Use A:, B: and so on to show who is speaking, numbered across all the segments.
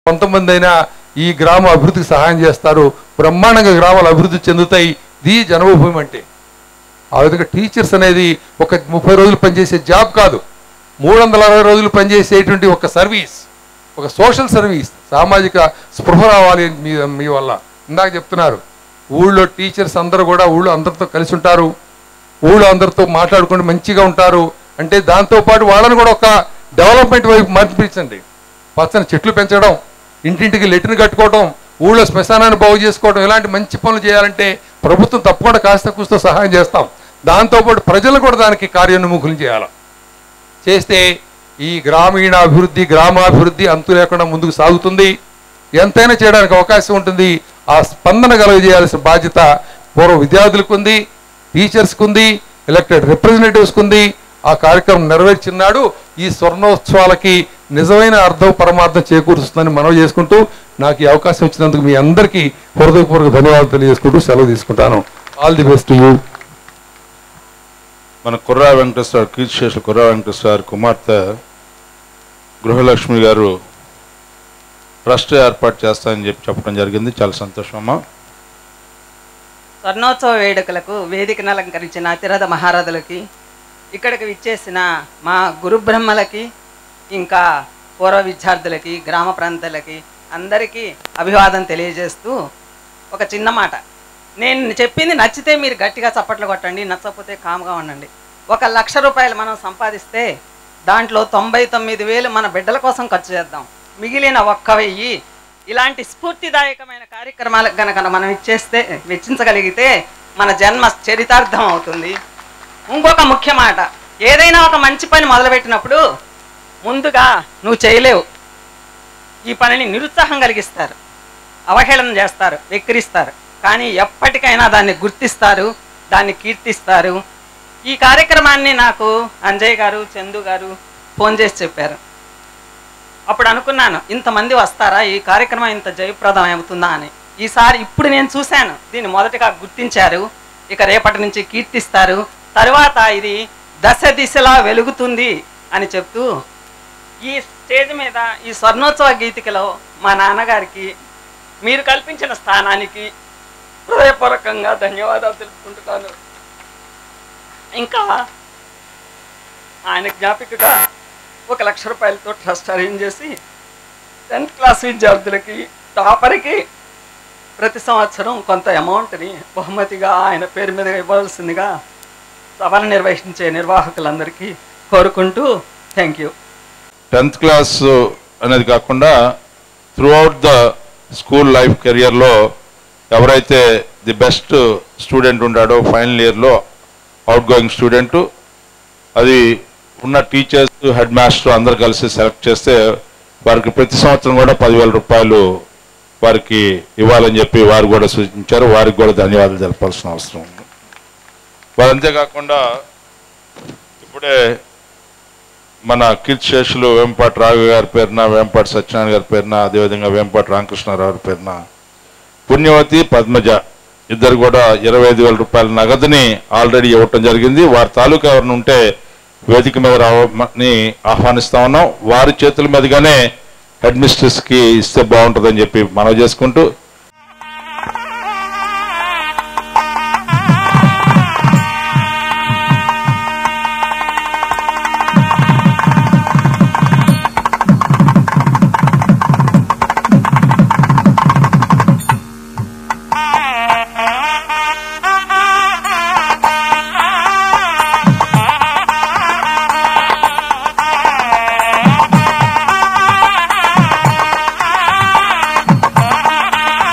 A: కొంతమంది అయినా ఈ గ్రామ అభివృద్ధికి సహాయం చేస్తారు బ్రహ్మాండంగా గ్రామాలు అభివృద్ధి చెందుతాయి ఇది జన్మభూమి అంటే ఆ విధంగా టీచర్స్ అనేది ఒక ముప్పై రోజులు పనిచేసే జాబ్ కాదు మూడు వందల అరవై రోజులు పనిచేసేటువంటి ఒక సర్వీస్ ఒక సోషల్ సర్వీస్ సామాజిక స్పృహ రావాలి మీ మీ వల్ల ఇందాక చెప్తున్నారు ఊళ్ళో టీచర్స్ అందరూ కూడా ఊళ్ళో అందరితో కలిసి ఉంటారు ఊళ్ళో అందరితో మాట్లాడుకుంటూ మంచిగా ఉంటారు అంటే దాంతోపాటు వాళ్ళని కూడా ఒక డెవలప్మెంట్ వైపు మార్పించండి పచ్చని చెట్లు పెంచడం ఇంటింటికి లెట్రిన్ కట్టుకోవడం ఊళ్ళో శ్మశానాన్ని బాగు చేసుకోవడం ఇలాంటి మంచి పనులు చేయాలంటే ప్రభుత్వం తప్పకుండా కాస్త కూస్తో సహాయం చేస్తాం దాంతోపాటు ప్రజలు కూడా దానికి కార్యోన్ముఖులు చేయాలి చేస్తే ఈ గ్రామీణ అభివృద్ధి గ్రామాభివృద్ధి అంతు లేకుండా ముందుకు సాగుతుంది ఎంతైనా చేయడానికి అవకాశం ఉంటుంది ఆ స్పందన కలుగజేయాల్సిన బాధ్యత పూర్వ విద్యార్థులకు ఉంది టీచర్స్కి ఉంది ఎలక్టెడ్ రిప్రజెంటేటివ్స్కి ఉంది ఆ కార్యక్రమం నెరవేర్చినాడు ఈ స్వర్ణోత్సవాలకి నిజమైన అర్థం పరమార్థం చేకూరుస్తుందని మనవి చేసుకుంటూ నాకు ఈ అవకాశం ఇచ్చినందుకు మీ అందరికీ హృదయపూర్వక ధన్యవాదాలు తెలియజేసుకుంటూ సెలవు తీసుకుంటాను ఆల్ ది బెస్ట్ యూ
B: మన కుర్రా వెంకటేశ్వర కీర్తిశేషులు కుర్రా వెంకటేశ్వర గారి కుమార్తె గృహలక్ష్మి గారు ట్రస్ట్ ఏర్పాటు చేస్తానని చెప్పి చెప్పడం జరిగింది చాలా సంతోషం అమ్మా
C: స్వర్ణోత్సవ వేడుకలకు వేదికను అలంకరించిన అతిరథ మహారథులకి ఇక్కడికి విచ్చేసిన మా గురు బ్రహ్మలకి ఇంకా పూర్వ విద్యార్థులకి గ్రామ ప్రాంతాలకి అందరికీ అభివాదం తెలియజేస్తూ ఒక చిన్న మాట నేను చెప్పింది నచ్చితే మీరు గట్టిగా చప్పట్లు కొట్టండి నచ్చకపోతే కామ్గా ఉండండి ఒక లక్ష రూపాయలు మనం సంపాదిస్తే దాంట్లో తొంభై తొమ్మిది వేలు మన బిడ్డల కోసం ఖర్చు చేద్దాం మిగిలిన ఒక్క వెయ్యి ఇలాంటి స్ఫూర్తిదాయకమైన కార్యక్రమాలకు గనక మనం ఇచ్చేస్తే వెచ్చించగలిగితే మన జన్మ చరితార్థం అవుతుంది ఇంకొక ముఖ్య మాట ఏదైనా ఒక మంచి పని మొదలుపెట్టినప్పుడు ముందుగా నువ్వు చేయలేవు ఈ పనిని నిరుత్సాహం కలిగిస్తారు అవహేళన చేస్తారు వెక్కిరిస్తారు కానీ ఎప్పటికైనా దాన్ని గుర్తిస్తారు దాన్ని కీర్తిస్తారు ఈ కార్యక్రమాన్ని నాకు అంజయ్ గారు చందు గారు ఫోన్ చేసి చెప్పారు అప్పుడు అనుకున్నాను ఇంతమంది వస్తారా ఈ కార్యక్రమం ఇంత జయప్రదం అవుతుందా అని ఈసారి ఇప్పుడు నేను చూశాను దీన్ని మొదటగా గుర్తించారు ఇక రేపటి నుంచి కీర్తిస్తారు తరువాత ఇది దశ దిశలా వెలుగుతుంది అని చెప్తూ ఈ స్టేజ్ మీద ఈ స్వర్ణోత్సవ గీతికలో మా నాన్నగారికి మీరు కల్పించిన స్థానానికి హృదయపూర్వకంగా ధన్యవాదాలు తెలుపుకుంటున్నాను ఇంకా ఆయన జ్ఞాపికగా ఒక లక్ష రూపాయలతో ట్రస్ట్ అరేంజ్ చేసి టెన్త్ క్లాస్ విద్యార్థులకి టాపర్కి ప్రతి సంవత్సరం కొంత అమౌంట్ని బహుమతిగా ఆయన పేరు మీద ఇవ్వాల్సిందిగా సభను నిర్వహించే నిర్వాహకులందరికీ కోరుకుంటూ థ్యాంక్ యూ
B: టెన్త్ క్లాస్ అనేది కాకుండా throughout the school life కెరియర్లో ఎవరైతే ది బెస్ట్ స్టూడెంట్ ఉన్నాడో ఫైనల్ ఇయర్లో అవుట్ గోయింగ్ స్టూడెంట్ అది ఉన్న టీచర్స్ హెడ్ మాస్టర్ అందరు కలిసి సెలెక్ట్ చేస్తే వారికి ప్రతి సంవత్సరం కూడా పదివేల రూపాయలు వారికి ఇవ్వాలని చెప్పి వారు కూడా సూచించారు వారికి కూడా ధన్యవాదాలు తెలపాల్సిన అవసరం ఉంది వారు అంతేకాకుండా ఇప్పుడే మన కీర్తిశేషులు వేంపాటి రాఘవ గారి పేరున వేంపాటి సత్యనారాయణ గారి పేరున అదేవిధంగా వేంపాటి రామకృష్ణారావు గారి పేరున పుణ్యవతి పద్మజ ఇద్దరు కూడా ఇరవై ఐదు వేల రూపాయల నగదుని ఆల్రెడీ ఇవ్వటం జరిగింది వారి తాలూకా ఎవరిని ఉంటే వేదిక మీద రావని ఆహ్వానిస్తా ఉన్నాం వారి చేతుల మీదుగానే హెడ్ మిస్ట్రెస్ కి ఇస్తే బాగుంటుందని చెప్పి మనవి చేసుకుంటూ
D: ఆ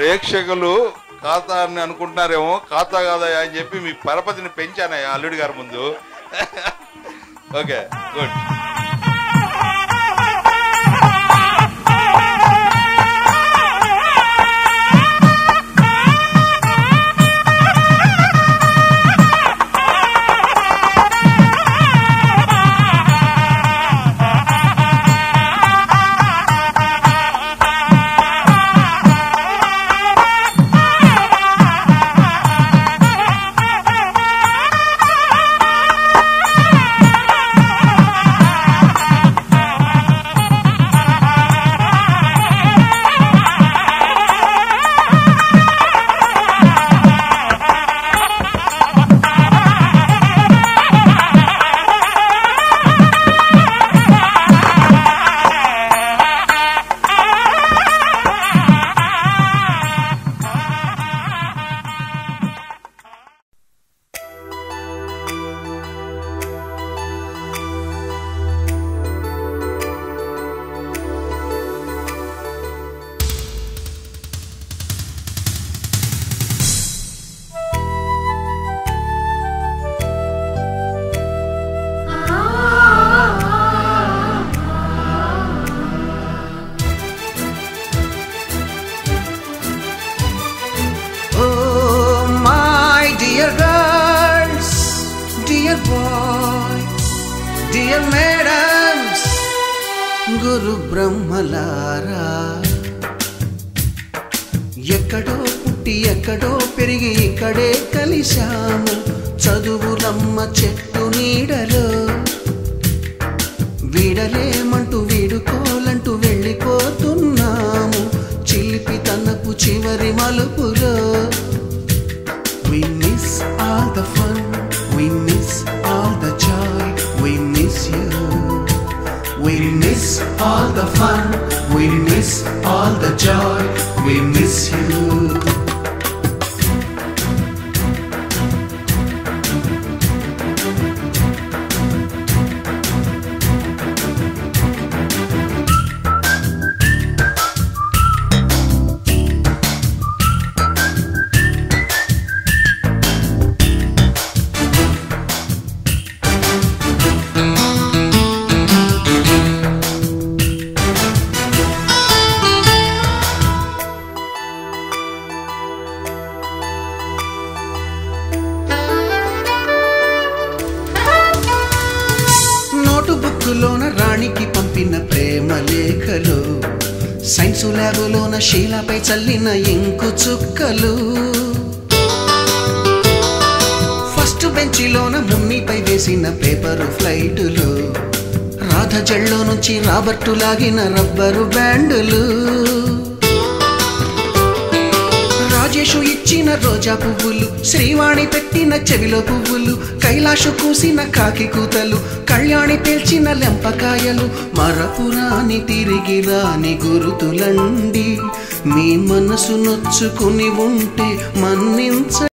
B: ప్రేక్షకులు ఖాతా అని అనుకుంటున్నారేమో ఖాతా కాదా అని చెప్పి మీ పరపతిని పెంచానయ్యా అల్లుడి గారి ముందు okay good
D: Oh, my dear girls, dear boys, dear madams, గురు బ్రహ్మలారా ఎక్కడో పుట్టి ఎక్కడో పెరిగి ఇక్కడే కలిశాము చదువులమ్మ చెట్టు నీడలో వీడలేమంటూ వీడుకోలంటూ వెళ్ళిపోతున్నాము చిలిపి తనపు చివరి మలుపులో We miss all the fun, we miss all the joy, we miss you. We miss all the fun, we miss all the joy, we miss you. Note బుక్కులోన రాణికి పంపిన ప్రేమ లేఖలు సైన్సు ల్యాబులోన శీలపై చల్లిన ఇంకు చుక్కలు ఫస్ట్ బెంచిలోన మున్నిపై వేసిన పేపరు ఫ్లైటులు రాధ జల్లో నుంచి Robert లాగిన rubber బ్యాండులు Rajesh ఇచ్చిన రోజా పువ్వులు శ్రీవాణి పెట్టిన చెవిలో పువ్వులు కైలాషు కూసిన కాకి కూతలు కళ్యాణి పేల్చిన లెంపకాయలు మరపురాని తిరిగి రాని గురుతులండి మీ మనసు నొచ్చుకుని ఉంటే మన్నించ